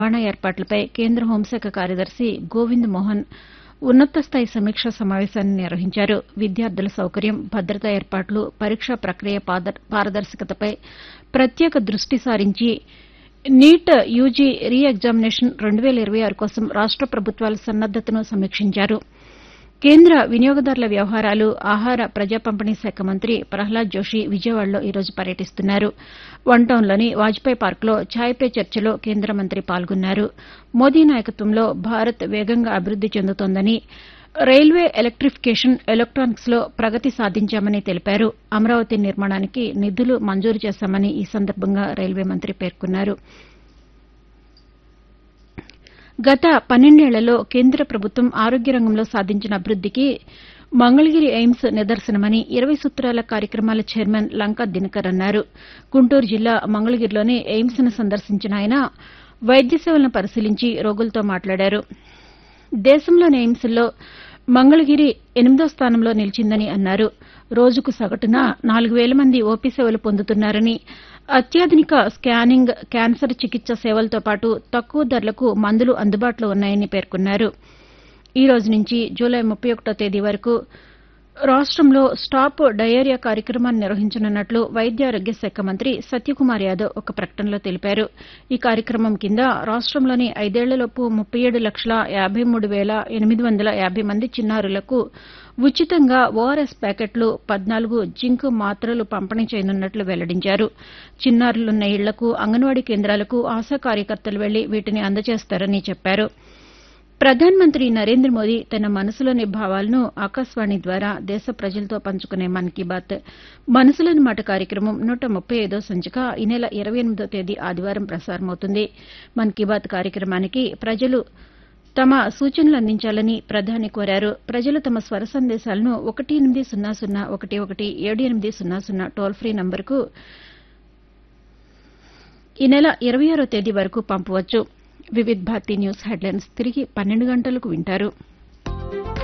రవాణా ఏర్పాట్లపై కేంద్ర హోంశాఖ కార్యదర్శి గోవింద్ మోహన్ ఉన్నతస్థాయి సమీక్షా సమావేశాన్ని నిర్వహించారు విద్యార్థుల సౌకర్యం భద్రతా ఏర్పాట్లు పరీక్షా ప్రక్రియ పారదర్శకతపై ప్రత్యేక దృష్టి సారించి నీట్ యూజీ రీ ఎగ్జామినేషన్ రెండు వేల ఇరవై ఆరు కోసం రాష్ట ప్రభుత్వాల సన్నద్దతను సమీక్షించారు కేంద్ర వినియోగదారుల వ్యవహారాలు ఆహార ప్రజా పంపిణీ శాఖ మంత్రి ప్రహ్లాద్ జోషి విజయవాడలో ఈరోజు పర్యటిస్తున్నారు వన్ టౌన్లోని వాజ్పేయి పార్కులో ఛాయ్ పే చర్చలో కేంద్ర మంత్రి పాల్గొన్నారు మోదీ నాయకత్వంలో భారత్ వేగంగా అభివృద్ది చెందుతోందని రైల్వే ఎలక్టిఫికేషన్ ఎలక్టానిక్స్లో ప్రగతి సాధించామని తెలిపారు అమరావతి నిర్మాణానికి నిధులు మంజూరు చేశామని ఈ సందర్భంగా రైల్వే మంత్రి పేర్కొన్నారు గత పన్నెండేళ్లలో కేంద్ర ప్రభుత్వం ఆరోగ్య రంగంలో సాధించిన అభివృద్దికి మంగళగిరి ఎయిమ్స్ నిదర్శనమని ఇరవై సూత్రాల కార్యక్రమాల చైర్మన్ లంకా దినకర్ అన్నారు గుంటూరు జిల్లా మంగళగిరిలోని ఎయిమ్స్ను సందర్శించిన ఆయన వైద్య సేవలను పరిశీలించి రోగులతో మాట్లాడారు దేశంలోని ఎయిమ్స్లో మంగళగిరి ఎనిమిదో స్థానంలో నిలిచిందని అన్నారు రోజుకు సగటున నాలుగు వేల మంది ఓపీ సేవలు పొందుతున్నారని అత్యాధునిక స్కానింగ్ క్యాన్సర్ చికిత్స సేవలతో పాటు తక్కువ ధరలకు మందులు అందుబాటులో ఉన్నాయని పేర్కొన్నారు ఈ రోజు నుంచి జూలై ముప్పై ఒకటో తేదీ వరకు రాష్టంలో స్టాప్ డయేరియా కార్యక్రమాన్ని నిర్వహించనున్నట్లు వైద్యారోగ్య శాఖ మంత్రి సత్యకుమార్ యాదవ్ ఒక ప్రకటనలో తెలిపారు ఈ కార్యక్రమం కింద రాష్టంలోని ఐదేళ్లలోపు ముప్పై ఏడు లక్షల యాబై మూడు వేల ఎనిమిది వందల యాబై మంది చిన్నారులకు ఉచితంగా ఓఆర్ఎస్ ప్యాకెట్లు పద్నాలుగు జింక్ మాత్రలు పంపిణీ చేయనున్నట్లు వెల్లడించారు చిన్నారులున్న ఇళ్లకు అంగన్వాడీ కేంద్రాలకు ఆశా కార్యకర్తలు వెళ్లి వీటిని అందజేస్తారని చెప్పారు ప్రధానమంత్రి నరేంద్ర మోదీ తన మనసులోని భావాలను ఆకాశవాణి ద్వారా దేశ ప్రజలతో పంచుకునే మన్ కీ బాత్ మనసులోని మాట కార్యక్రమం నూట ముప్పై ఐదో సంచిక ఈ నెల ఇరవై ఎనిమిదో తేదీ ఆదివారం ప్రసారమవుతుంది మన్ కీ బాత్ కార్యక్రమానికి ప్రజలు తమ సూచనలు అందించాలని ప్రధాని కోరారు ప్రజలు తమ స్వర సందేశాలను ఒకటి ఎనిమిది సున్నా సున్నా ఒకటి ఒకటి ఏడు ఎనిమిది సున్నా సున్నా టోల్ ఫ్రీ నంబరుకు ఈ నెల ఇరవై ఆరో తేదీ వరకు పంపవచ్చు వివిధ్ భారతి న్యూస్ హెడ్లైన్స్ తిరిగి పన్నెండు గంటలకు వింటారు